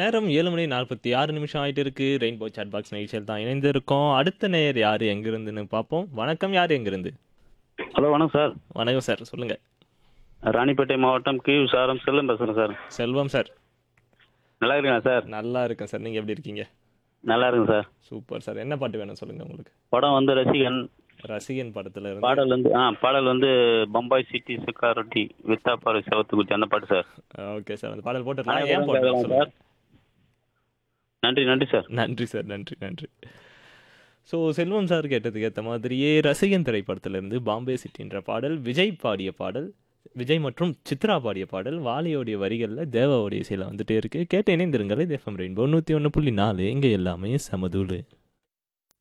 நேரம் ஏழு மணி நாற்பத்தி ஆறு நிமிஷம் ஆயிட்டு இருக்கு ரெயின்போ சாட் பாக்ஸ் நிகழ்ச்சியில் தான் இணைந்திருக்கோம் அடுத்த நேயர் யார் எங்கிருந்துன்னு பார்ப்போம் வணக்கம் யார் எங்கிருந்து ஹலோ வணக்கம் சார் வணக்கம் சார் சொல்லுங்க ராணிப்பேட்டை மாவட்டம் கீழ் சாரம் செல்லம் பேசுகிறேன் சார் செல்வம் சார் நல்லா இருக்கீங்களா சார் நல்லா இருக்கேன் சார் நீங்க எப்படி இருக்கீங்க நல்லா இருக்குங்க சார் சூப்பர் சார் என்ன பாட்டு வேணும் சொல்லுங்க உங்களுக்கு படம் வந்து ரசிகன் ரசிகன் படத்துல இருந்து பாடல் வந்து ஆ பாடல் வந்து பம்பாய் சிட்டி சுக்கா ரொட்டி வித்தாப்பாறை செவத்துக்குச்சி அந்த பாட்டு சார் ஓகே சார் அந்த பாடல் போட்டுடலாம் ஏன் அனைவரும் போட்டலாம் கேட்கலாம் சொல்லுங்க சார் நன்றி நன்றி சார் நன்றி சார் நன்றி நன்றி ஸோ செல்வம் சார் கேட்டதுக்கு ஏற்ற மாதிரியே ரசிகன் திரைப்படத்திலிருந்து பாம்பே சிட்டின்ற பாடல் விஜய் பாடிய பாடல் விஜய் மற்றும் சித்ரா பாடிய பாடல் வாலியோடைய வரிகளில் தேவாவுடைய இசையில் வந்துட்டே இருக்கு கேட்டு இணைந்திருங்கள் இது எஃப்எம் ரெயின்போ நூற்றி ஒன்று புள்ளி நாலு இங்கே எல்லாமே சமதூளு